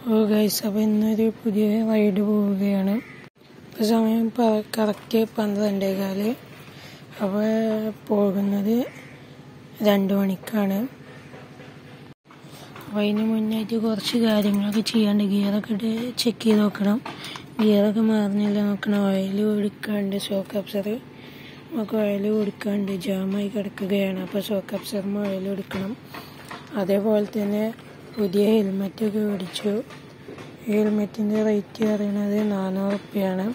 ഓ guys അപ്പോൾ ഇന്നൊരു പുതിയ റൈഡ് പോവുകയാണ് ഇപ്പോൾ സമയം കറക്റ്റ് പന്ത്രണ്ടേ കാല് അപ്പോൾ പോകുന്നത് രണ്ട് മണിക്കാണ് അപ്പോൾ അതിന് മുന്നായിട്ട് കുറച്ച് കാര്യങ്ങളൊക്കെ ചെയ്യാണ്ട് ഗിയറൊക്കെ ഇട്ട് ചെക്ക് ചെയ്ത് നോക്കണം ഗിയറൊക്കെ മാറുന്നില്ല നോക്കണം ഓയിൽ കൊടുക്കാണ്ട് ഷോക്ക് അപ്സർ നമുക്ക് ഓയിൽ കൊടുക്കാണ്ട് ജാമായി കിടക്കുകയാണ് അപ്പോൾ ഷോക്ക് അപ്സറിന് ഓയിൽ കൊടുക്കണം അതേപോലെ തന്നെ പുതിയ ഹെൽമെറ്റൊക്കെ മേടിച്ചു ഈ ഹെൽമെറ്റിൻ്റെ റേറ്റ് പറയുന്നത് നാനൂറ് റുപ്യാണ്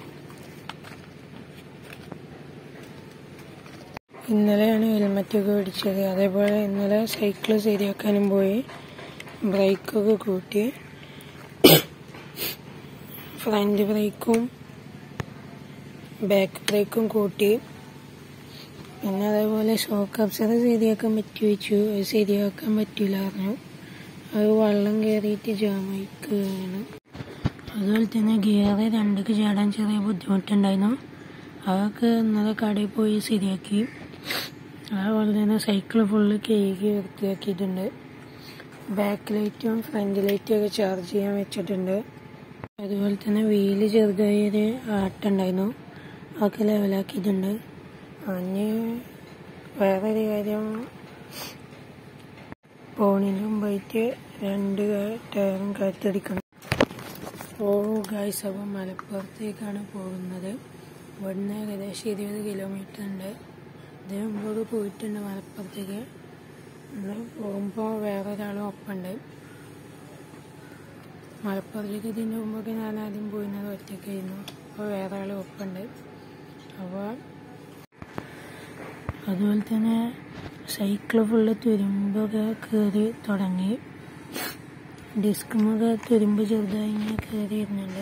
ഇന്നലെയാണ് ഹെൽമെറ്റൊക്കെ മേടിച്ചത് അതേപോലെ ഇന്നലെ സൈക്കിൾ ശരിയാക്കാനും പോയി ബ്രേക്കൊക്കെ കൂട്ടി ഫ്രണ്ട് ബ്രേക്കും ബാക്ക് ബ്രേക്കും കൂട്ടി പിന്നെ അതേപോലെ ഷോക്ക് അബ്സർ ശരിയാക്കാൻ പറ്റി വെച്ചു അത് ശരിയാക്കാൻ പറ്റില്ല പറഞ്ഞു അത് വെള്ളം കയറിയിട്ട് ജാമയ്ക്കുകയാണ് അതുപോലെ തന്നെ ഗിയർ രണ്ടൊക്കെ ചാടാൻ ചെറിയ ബുദ്ധിമുട്ടുണ്ടായിരുന്നു അതൊക്കെ ഇന്നലെ കടയിൽ പോയി ശരിയാക്കി അതുപോലെ തന്നെ സൈക്കിൾ ഫുള്ള് കേക്ക് വൃത്തിയാക്കിയിട്ടുണ്ട് ബാക്ക് ലൈറ്റും ഫ്രണ്ട് ലൈറ്റും ഒക്കെ ചാർജ് ചെയ്യാൻ വെച്ചിട്ടുണ്ട് അതുപോലെ തന്നെ വീല് ചെറുതായി ഒരു ആട്ടുണ്ടായിരുന്നു അതൊക്കെ ലെവലാക്കിയിട്ടുണ്ട് അഞ്ഞ് വേറൊരു കാര്യം പോണിന് മുമ്പായിട്ട് രണ്ട് ടയറും കാറ്റടിക്കണം ഓ ഗായ്സ് അപ്പം മലപ്പുറത്തേക്കാണ് പോകുന്നത് ഇവിടുന്ന് ഏകദേശം ഇരുപത് കിലോമീറ്റർ ഉണ്ട് ഇതിന് മുമ്പോട്ട് പോയിട്ടുണ്ട് മലപ്പുറത്തേക്ക് ഇന്ന് പോകുമ്പോൾ വേറെ ഒരാളും ഒപ്പമുണ്ട് മലപ്പുറത്തേക്ക് ഇതിൻ്റെ മുമ്പൊക്കെ ഞാൻ ആദ്യം പോയിരുന്നത് ഒറ്റയ്ക്കായിരുന്നു അപ്പോൾ വേറെ ആൾ ഒപ്പമുണ്ട് അപ്പോൾ അതുപോലെ തന്നെ സൈക്കിൾ ഫുള്ള് തുരുമ്പൊക്കെ കയറി തുടങ്ങി ഡിസ്കുമൊക്കെ തുരുമ്പ് ചെറുതായി ഇങ്ങനെ കയറി ഇരുന്നുണ്ട്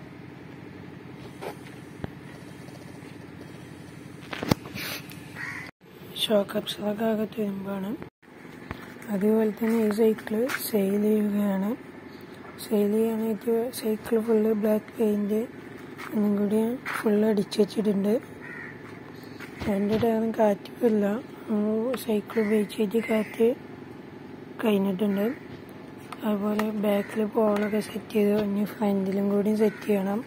ഷോക്ക് അപ്സറൊക്കെ ആകെ തുരുമ്പാണ് അതുപോലെ തന്നെ ഈ സൈക്കിള് സെയിൽ ചെയ്യുകയാണ് സെയിൽ ചെയ്യാനായിട്ട് സൈക്കിൾ ഫുള്ള് ബ്ലാക്ക് പെയിൻറ് ഒന്നും കൂടി ഫുള്ള് അടിച്ചു വെച്ചിട്ടുണ്ട് രണ്ട് ടയറും കാറ്റില്ല സൈക്കിൾ ഉപയോഗിച്ചിട്ട് കാറ്റ് കഴിഞ്ഞിട്ടുണ്ട് അതുപോലെ ബാക്കിൽ പോളൊക്കെ സെറ്റ് ചെയ്ത് ഇനി ഫ്രണ്ടിലും കൂടി സെറ്റ് ചെയ്യണം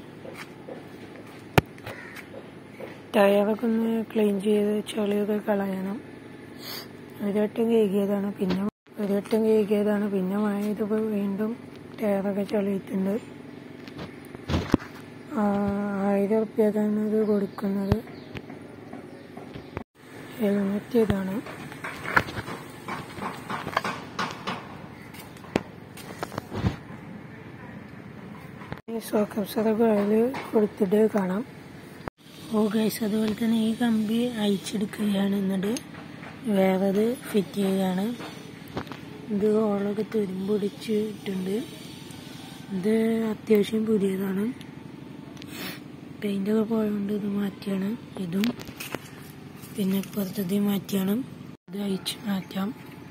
ടയറൊക്കെ ഒന്ന് ക്ലീൻ ചെയ്ത് ചെളിയൊക്കെ കളയണം ഒരു വട്ടം കഴുകിയതാണ് പിന്നെ ഒരു വട്ടം കഴുകിയതാണ് പിന്നെ മഴ ചെയ്തപ്പോൾ വീണ്ടും ടയറൊക്കെ ചളിയിട്ടുണ്ട് ആയിരം ഉറുപ്പ്യക്കാണ് ഇത് കൊടുക്കുന്നത് ഹെൽമെറ്റ് ഇതാണ് സോക്കപ്സറൊക്കെ അതിൽ കൊടുത്തിട്ട് കാണാം ഓ ഗൈസ് അതുപോലെ തന്നെ ഈ കമ്പി അയച്ചെടുക്കുകയാണ് എന്നിട്ട് വേറത് ഫിറ്റ് ചെയ്യുകയാണ് ഇത് ഓളൊക്കെ തുരുമ്പൊടിച്ച് ഇട്ടുണ്ട് ഇത് അത്യാവശ്യം പുതിയതാണ് പെയിൻ്റൊക്കെ പോയതുകൊണ്ട് ഇത് മാറ്റിയാണ് ഇതും പിന്നെ ഇപ്പുറത്തത് മാറ്റിയാണ് ഇത് അയച്ച് മാറ്റാം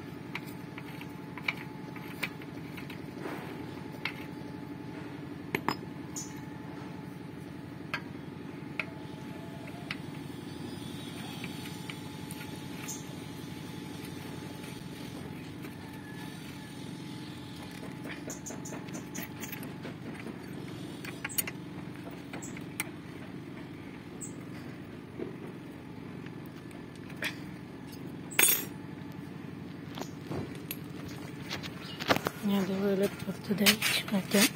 ഞാൻ അതുപോലെ പുറത്ത് തയ്ച്ച് മാറ്റാം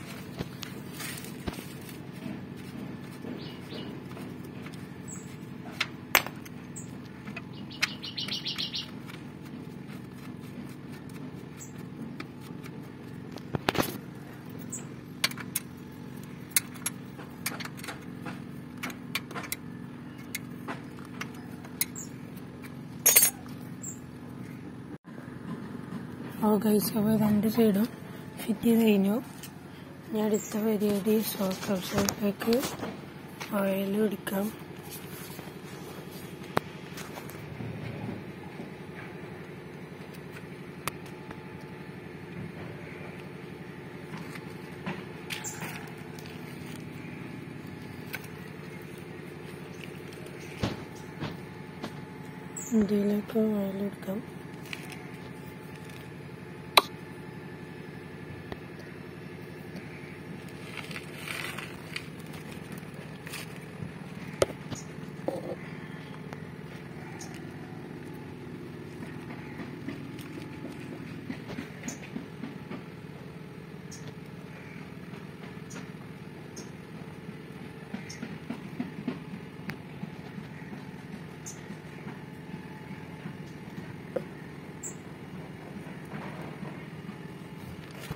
ഓ ഗൈസ് അപ്പോൾ രണ്ട് സൈഡും ഫിറ്റ് ചെയ്ത് കഴിഞ്ഞു ഞാൻ അടുത്ത പരിപാടി ഷോക്ക് ഔട്ട്സൈഡിലേക്ക് ഓയിൽ എടുക്കാം ഇതിലേക്ക് ഓയിൽ എടുക്കാം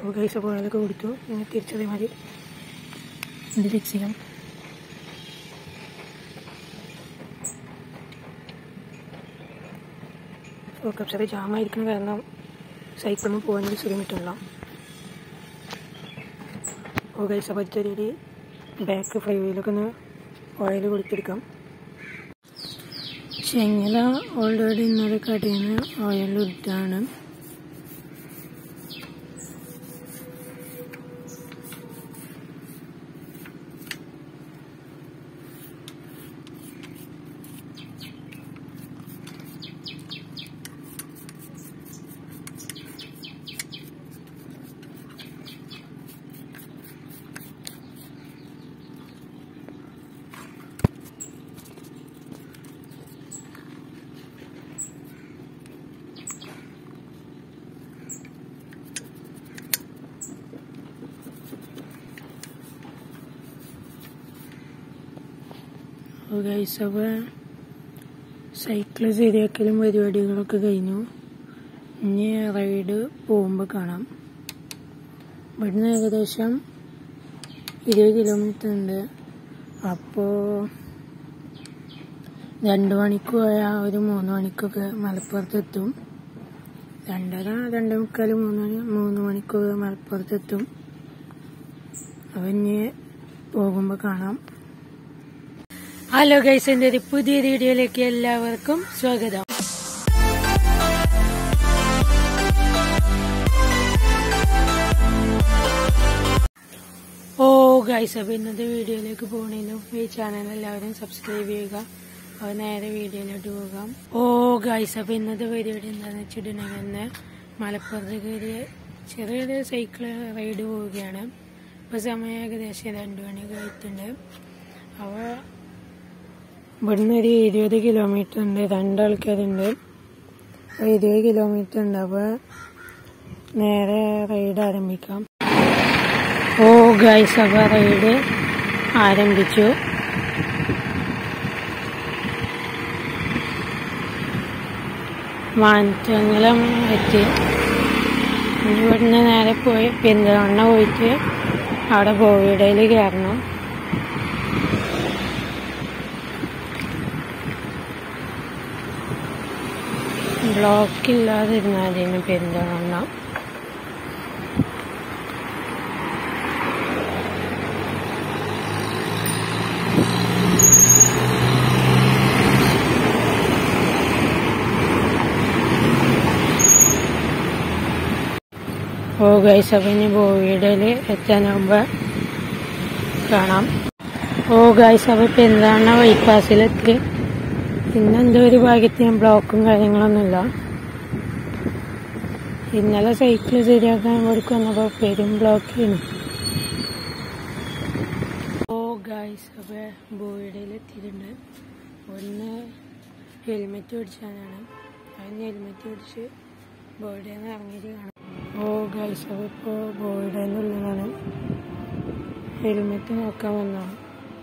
അപ്പോൾ ഗൈസ് അപ്പോൾ അതൊക്കെ കൊടുത്തു ഇനി തിരിച്ചതേ മതി ഇത് ഫിക്സ് ചെയ്യാം ഓക്കെ ചെറിയ ജാമായിരിക്കുന്ന കാരണം സൈക്കിളിൽ പോകാനൊരു സുഖം കിട്ടില്ല ഓ ഗൈസ് അപ്പോൾ ചെറിയൊരു ബാക്ക് ഫ്ലൈ വീലൊക്കെ ഒന്ന് ഓയിൽ കൊടുത്തെടുക്കാം ചെങ്ങല ഓൾറെഡി ഇന്നലെ കടയിൽ നിന്ന് ഓയിൽ ഇട്ടാണ് ഗൈസ് അപ്പോൾ സൈക്കിൾ ശരിയാക്കലും പരിപാടികളൊക്കെ കഴിഞ്ഞു ഇനി റൈഡ് പോകുമ്പോൾ കാണാം ഇവിടുന്ന് ഏകദേശം ഇരുപത് കിലോമീറ്റർ ഉണ്ട് അപ്പോൾ രണ്ട് മണിക്ക് പോയാൽ ഒരു മൂന്ന് മണിക്കൊക്കെ മലപ്പുറത്ത് എത്തും രണ്ടര രണ്ടേ മുക്കാൽ മൂന്ന് മണി മൂന്ന് മണിക്കൊക്കെ മലപ്പുറത്ത് എത്തും അപ്പം ഇനി പോകുമ്പോൾ കാണാം ഹലോ ഗൈസ് എൻ്റെ ഒരു പുതിയ വീഡിയോയിലേക്ക് എല്ലാവർക്കും സ്വാഗതം ഓ ഗൈസ് അപ്പോൾ ഇന്നത്തെ വീഡിയോയിലേക്ക് പോകണേലും ഈ ചാനൽ എല്ലാവരും സബ്സ്ക്രൈബ് ചെയ്യുക അപ്പോൾ നേരെ വീഡിയോയിലോട്ട് പോകാം ഓ ഗൈസ് അപ്പോൾ ഇന്നത്തെ പരിപാടി എന്താണെന്ന് വെച്ചിട്ടുണ്ടെങ്കിൽ ഇന്ന് മലപ്പുറത്ത് കയറിയ ചെറിയൊരു സൈക്കിൾ റൈഡ് പോവുകയാണ് ഇപ്പോൾ സമയം ഏകദേശം രണ്ട് മണിയൊക്കെ ആയിട്ടുണ്ട് അപ്പോൾ ഇവിടുന്ന് ഒരു ഇരുപത് കിലോമീറ്റർ ഉണ്ട് രണ്ടാൾക്കാരുണ്ട് അപ്പോൾ ഇരുപത് കിലോമീറ്റർ ഉണ്ട് അപ്പോൾ നേരെ റൈഡ് ആരംഭിക്കാം ഓ ഗൈസ് അപ്പോൾ റൈഡ് ആരംഭിച്ചു മാനത്തങ്ങലം എത്തി ഇനി ഇവിടുന്ന് നേരെ പോയി പെരിന്തൽമണ്ണ പോയിട്ട് അവിടെ ബോവിടയിൽ കയറണം ബ്ലോക്ക് ഇല്ലാതിരുന്നാൽ അതിന് പെരിന്തൽമണ്ണ ഓ ഗൈസ് അപ്പം ഇനി ബോവിടയിൽ എത്താനാകുമ്പോൾ കാണാം ഓ ഗൈസ് അപ്പം പെരുന്തൽമണ്ണ ബൈപ്പാസിലെത്തി ഇന്നെന്തോ ഒരു ഭാഗ്യത്തിന് ബ്ലോക്കും കാര്യങ്ങളൊന്നുമില്ല ഇന്നലെ സൈക്കിൾ ശരിയാക്കാൻ ഇവിടേക്ക് വന്നപ്പോൾ പെരും ബ്ലോക്കാണ് ഓ ഗായ്സ് അപ്പോൾ ബോയിഡയിൽ എത്തിയിട്ടുണ്ട് ഒന്ന് ഹെൽമെറ്റ് പിടിച്ചാനാണ് അതിന് ഹെൽമെറ്റ് പിടിച്ച് ബോയിഡയിൽ നിന്ന് ഇറങ്ങിയിട്ട് കാണാം ഓ ഗായ്സ് അപ്പോൾ ഇപ്പോൾ ബോയിഡേൻ്റെ ഉള്ളിലാണ് ഹെൽമെറ്റ് നോക്കാൻ വന്നതാണ്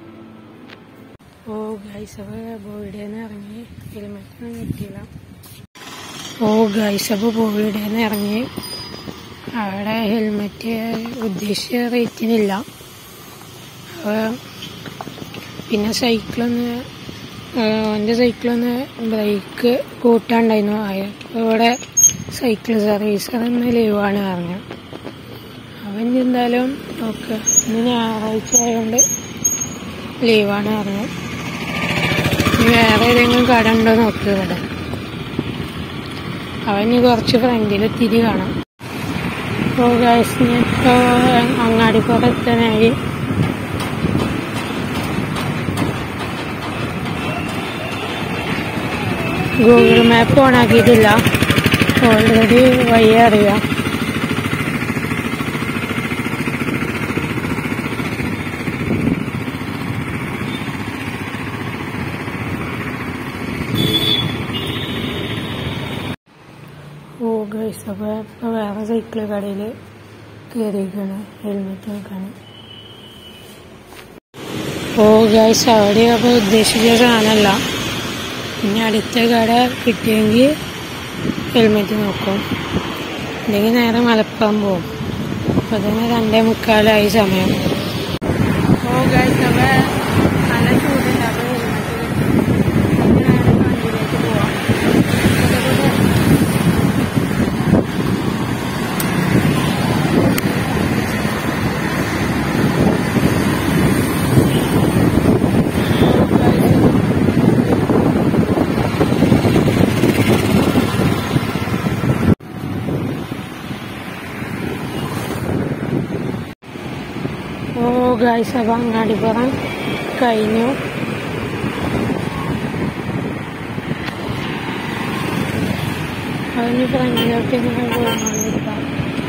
ഓ ഗൈസ് അപ്പോൾ ബോയിഡേന്ന് ഇറങ്ങി ഹെൽമെറ്റൊന്നും കിട്ടിയില്ല ഓ ഗൈസ് അപ്പോൾ ബോയിഡേന്ന് ഇറങ്ങി അവിടെ ഹെൽമെറ്റ് ഉദ്ദേശിച്ച റേറ്റിനില്ല അപ്പോൾ പിന്നെ സൈക്കിളൊന്ന് എൻ്റെ സൈക്കിളൊന്ന് ബ്രേക്ക് കൂട്ടാണ്ടായിരുന്നു അപ്പോൾ ഇവിടെ സൈക്കിൾ സർവീസർ ഇന്ന് ലീവാണ് പറഞ്ഞു അവൻ എന്തായാലും ഓക്കെ ഇന്ന് ഞായറാഴ്ച ആയതുകൊണ്ട് ലീവാണ് പറഞ്ഞു ഇനി വേറെ ഏതെങ്കിലും കട ഉണ്ടോ നോക്കുക ഇവിടെ അവന് കുറച്ച് ഫ്രണ്ടിൽ തിരി കാണാം ഇപ്പോൾ ഗൈസിന് ഇപ്പോൾ അങ്ങാടിപ്പുറം എത്താനായി ഗൂഗിൾ മാപ്പ് ഓണാക്കിയിട്ടില്ല ഓൾറെഡി വഴി അറിയാം ഓ ഗൈസ് അപ്പോൾ ഇപ്പോൾ വേറെ സൈക്കിൾ കടയിൽ കയറിയിരിക്കുകയാണ് ഹെൽമെറ്റ് നോക്കാൻ ഓ ഗൈസ് അവിടെ അപ്പോൾ ഉദ്ദേശിച്ച സാധനമല്ല പിന്നെ അടുത്ത കട കിട്ടിയെങ്കിൽ ഹെൽമെറ്റ് നോക്കും അല്ലെങ്കിൽ നേരെ മലപ്പുറം പോകും ഇപ്പൊ തന്നെ രണ്ടേ മുക്കാലായി സമയം ഓ ഗൈസ് അപ്പൊ നല്ല ചൂടുണ്ട് അപ്പൊ വണ്ടിയിലേക്ക് പോവാം ഓ ഗായ്സ് അപ്പൊ അങ്ങാടിപ്പുറം കഴിഞ്ഞു അതിന് ഫ്രണ്ടിലോട്ട് ഇങ്ങനെ പോകാൻ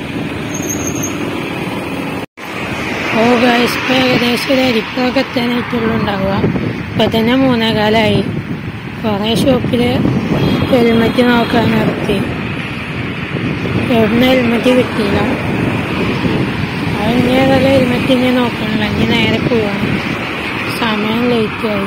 ഓ ഗായ്സ് ഇപ്പൊ ഏകദേശം ഒരു അരിപ്പൊക്കെ എത്താനായിട്ടുള്ളൂ ഉണ്ടാവുക ഇപ്പൊ തന്നെ മൂന്നേകാലായി കുറെ ഷോപ്പില് ഹെൽമെറ്റ് നോക്കാൻ നിർത്തി എവിടുന്ന് ഹെൽമെറ്റ് കിട്ടിയില്ല അത് ഇനി ഏതായാലും ഹെൽമെറ്റ് ഇനി നോക്കണില്ല ഇനി നേരെ പോവാണ് സമയം ലേറ്റായി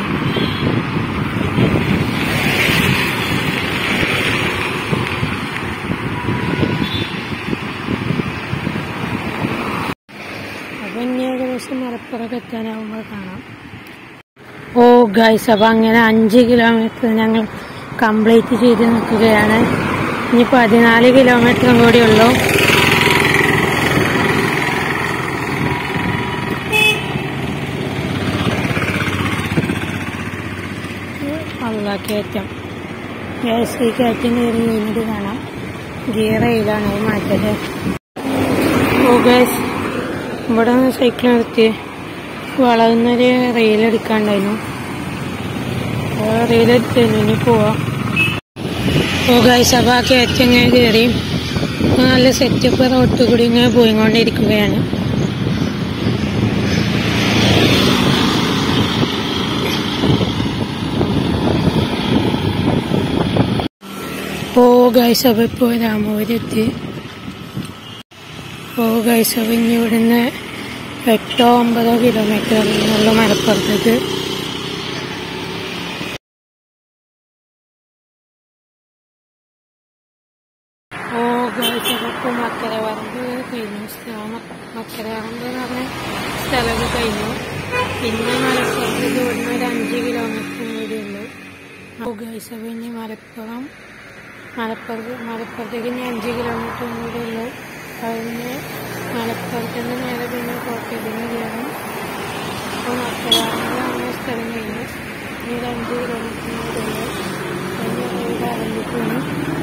അപ്പൊ ഇനി ഏകദേശം മലപ്പുറത്ത് എത്താനാവുമ്പോൾ കാണാം ഓ ഗൈസ് അപ്പൊ അങ്ങനെ അഞ്ച് കിലോമീറ്റർ ഞങ്ങൾ കംപ്ലീറ്റ് ചെയ്ത് നിൽക്കുകയാണ് ഇനി പതിനാല് കിലോമീറ്ററും കൂടി ഉള്ളൂ അല്ല കയറ്റം ഗ്യാസ് ഈ കയറ്റം കയറി കഴിഞ്ഞിട്ട് കാണാം ഗിയർ ഏതാണ് അത് മാറ്റത് ഓ ഗ്യാസ് ഇവിടെ നിന്ന് സൈക്കിൾ നിർത്തി വളർന്നൊരു റെയിൽ എടുക്കാണ്ടായിരുന്നു റെയിൽ എടുത്തിരുന്നു ഇനി പോവാം ഓ ഗ്യാസ് അപ്പോൾ ആ കയറ്റം ഇങ്ങനെ കയറി ഇപ്പൊ നല്ല സെറ്റപ്പ് റോട്ട് കൂടി ഇങ്ങനെ പോയിക്കൊണ്ടിരിക്കുകയാണ് ഓ ഗൈസ് അപ്പോൾ ഇപ്പോൾ രാമപുരത്ത് ഓ ഗൈസ് അപ്പോൾ ഇനി ഇവിടുന്ന് എട്ടോ ഒമ്പതോ കിലോമീറ്റർ ഉള്ള മലപ്പുറത്തേക്ക് ഓ ഗൈസ് അപ്പോൾ ഇപ്പോൾ മക്കര പറമ്പ് കഴിഞ്ഞു സ്ഥലം മക്കര പറമ്പ് എന്ന് പറഞ്ഞ സ്ഥലമൊക്കെ കഴിഞ്ഞു പിന്നെ മലപ്പുറത്തേക്ക് ഇവിടുന്ന് ഒരു അഞ്ച് കിലോമീറ്റർ കൂടി ഉള്ളൂ ഓ ഗൈസ് അപ്പോൾ ഇനി മലപ്പുറം മലപ്പുറത്ത് മലപ്പുറത്തേക്ക് ഇനി അഞ്ച് കിലോമീറ്റർ കൂടി ഉള്ളൂ കഴിഞ്ഞ് മലപ്പുറത്ത് നിന്ന് നേരെ പിന്നെ കോട്ടയത്തിന് കയറും അപ്പോൾ മക്കളാണെന്ന് സ്ഥലം കഴിഞ്ഞു ഇനി ഒരു അഞ്ച് കിലോമീറ്റർ കൂടി ഉള്ളൂ കഴിഞ്ഞ് ഇവിടെ ആരംഭിക്കുന്നു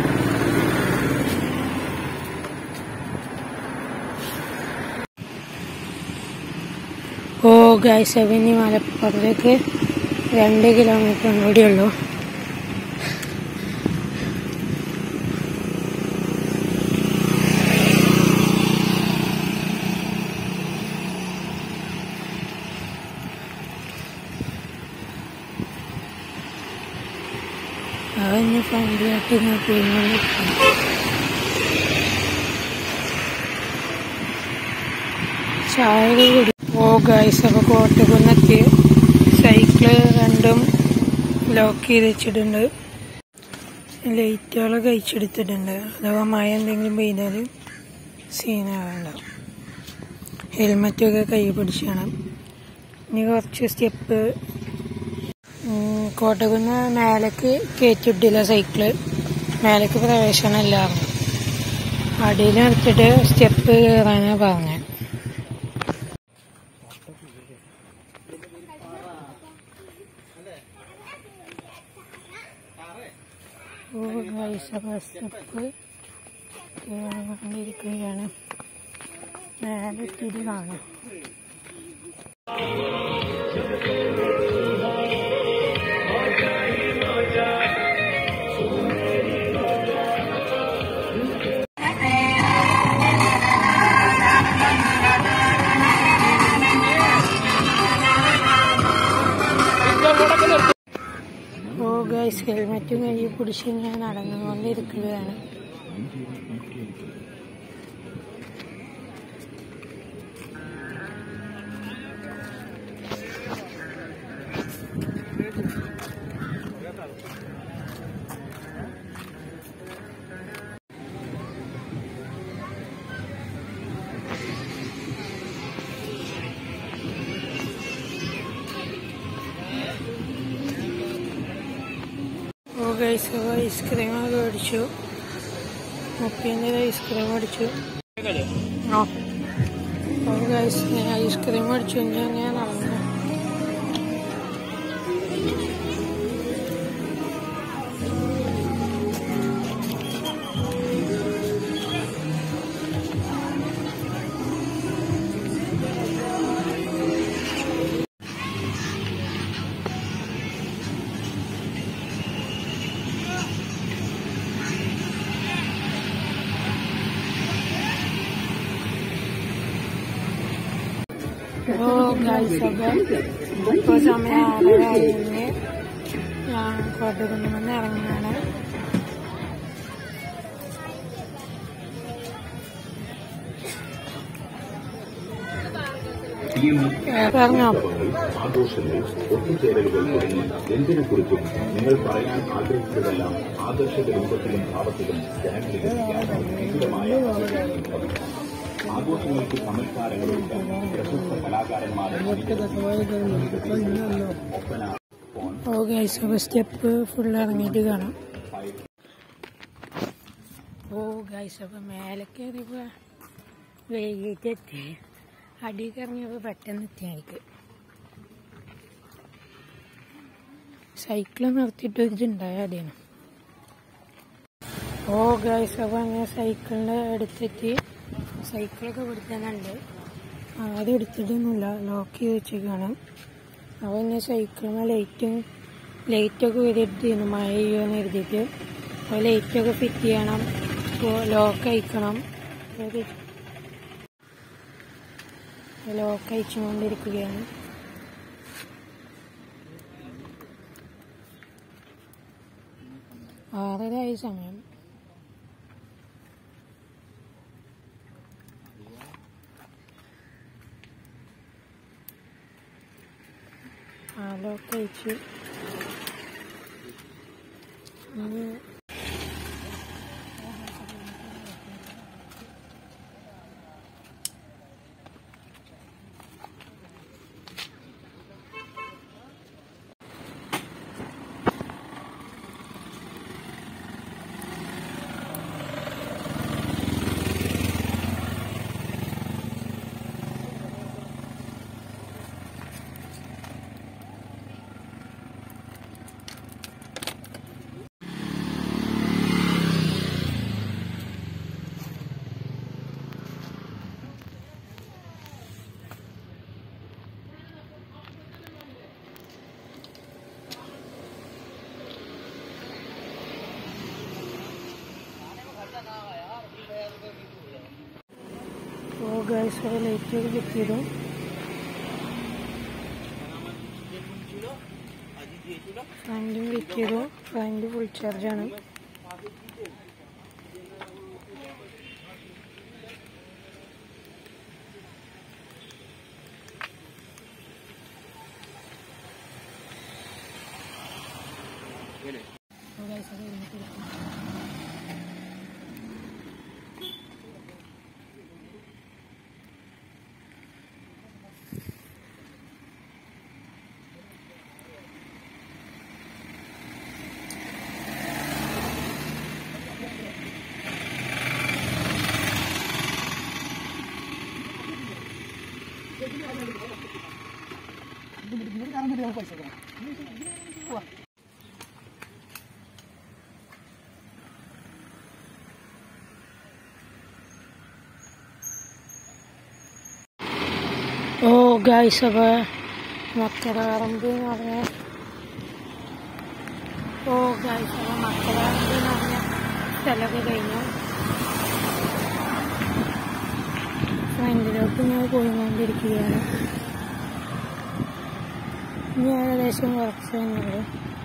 ഓ ഗൈസ് അപ്പോൾ ഇനി മലപ്പുറത്തേക്ക് രണ്ട് കിലോമീറ്റർ കൂടി ഉള്ളൂ അവന് ഫ്രണ്ടിലോട്ട് ഇങ്ങനെ പോയിക്കൊണ്ടിരിക്കുന്നു ചായ കൂടി ഓ ഗൈസ് അപ്പോൾ കോട്ടക്കുന്നെത്തി സൈക്കിള് രണ്ടും ലോക്ക് ചെയ്ത് വെച്ചിട്ടുണ്ട് ലൈറ്റുകളൊക്കെ കഴിച്ചെടുത്തിട്ടുണ്ട് അഥവാ മഴ എന്തെങ്കിലും പെയ്താൽ സീനാകണ്ട ഹെൽമറ്റൊക്കെ കൈ പിടിച്ചാണ് ഇനി കുറച്ച് സ്റ്റെപ്പ് കോട്ടക്കുന്ന് മേലേക്ക് കയറ്റിവിട്ടില്ല സൈക്കിള് മേലേക്ക് പ്രവേശനമില്ലായിരുന്നു അടിയിൽ നിർത്തിയിട്ട് സ്റ്റെപ്പ് കയറാനാണ് പറഞ്ഞത് ഓ പൈസ സ്റ്റെപ്പ് കയറിക്കൊണ്ടിരിക്കുകയാണ് നേരെ എത്തിയിട്ട് കാണാം ഓ ഗൈസ് ഹെൽമെറ്റും കൈ പിടിച്ച് ഞാൻ നടന്നുകൊണ്ടിരിക്കുകയാണ് ഗൈസ് ഐസ്ക്രീം ഒക്കെ മേടിച്ചു മുപ്പതിൻ്റെ ഐസ്ക്രീം മേടിച്ചു ആ അപ്പോൾ ഗൈസ് ഞാൻ ഐസ്ക്രീം മേടിച്ചു ഞാൻ ഞാൻ നടന്നു ഓ ഗൈസ് അപ്പം ഇപ്പോൾ സമയം ആറര കഴിഞ്ഞ് ഞാൻ കോട്ടക്കുന്നുമെന്ന് ഇറങ്ങുകയാണ് ഇറങ്ങാം ആഘോഷങ്ങൾ ഒത്തുചേരലുകൾ തുടങ്ങി എന്തിനെ കുറിച്ചും നിങ്ങൾ പറയാൻ ആഗ്രഹിച്ചതെല്ലാം ആദർശക രൂപത്തിലും ഭാവത്തിലും ജനങ്ങളിൽ എത്തിക്കാൻ വിപുലമായ അവസരങ്ങൾ ആഘോഷങ്ങൾക്ക് സംസ്കാരങ്ങളുണ്ട് പ്രശസ്ത കലാകാരന്മാരെ ഒപ്പന ഫോൺ ഓ ഗൈസ് അപ്പോൾ സ്റ്റെപ്പ് ഫുൾ ഇറങ്ങിയിട്ട് കാണാം ഓ ഗൈസ് അപ്പോൾ മേലെ കയറിയപ്പോൾ വൈകിട്ട് എത്തി അടിയിൽ ഇറങ്ങിയപ്പോൾ പെട്ടെന്ന് എത്തി എനിക്ക് സൈക്കിൾ നിർത്തിയിട്ട് ഇതുണ്ടായ അടിയാണ് ഓ ഗൈസ് അപ്പോൾ അങ്ങനെ സൈക്കിളിൻ്റെ അടുത്തെത്തി സൈക്കിളൊക്കെ ഇവിടെ തന്നെ ഉണ്ട് ആദ്യം എടുത്തിട്ടൊന്നുമില്ല ലോക്ക് ചെയ്ത് വെച്ചേക്കാണ് അപ്പോൾ ഇന്ന് സൈക്കിളിന് ലൈറ്റും ലൈറ്റൊക്കെ വരിയിരുന്നു മഴ ചെയ്യുമെന്ന് എഴുതിയിട്ട് അപ്പോൾ ലൈറ്റൊക്കെ ഫിറ്റ് ചെയ്യണം അപ്പോൾ ലോക്ക് അയക്കണം ലോക്ക് അയച്ചുകൊണ്ടിരിക്കുകയാണ് ആറരയായി സമയം ആ ലോക്ക് അയച്ചു ഇനി ഓ ഗൈസ് അത് ലൈറ്റൊക്കെ ഫിറ്റ് ചെയ്തു ഫ്രണ്ടും ഫിറ്റ് ചെയ്തു ഫ്രണ്ട് ഫുൾ ചാർജാണ് ഓ ഗൈസ് അത് കഴിഞ്ഞിട്ട് ഓ ഗായ്സ് അപ്പോൾ മക്കരപറമ്പ് എന്ന് പറഞ്ഞ ഓ ഗായ്സ് അപ്പോൾ മക്കരപറമ്പ് എന്ന് പറഞ്ഞ സ്ഥലമൊക്കെ കഴിഞ്ഞു ഫ്രണ്ടിലോട്ട് ഞാൻ പോയിക്കൊണ്ടിരിക്കുകയാണ് ഇനി ഏകദേശം കുറച്ച് തന്നെയുള്ളൂ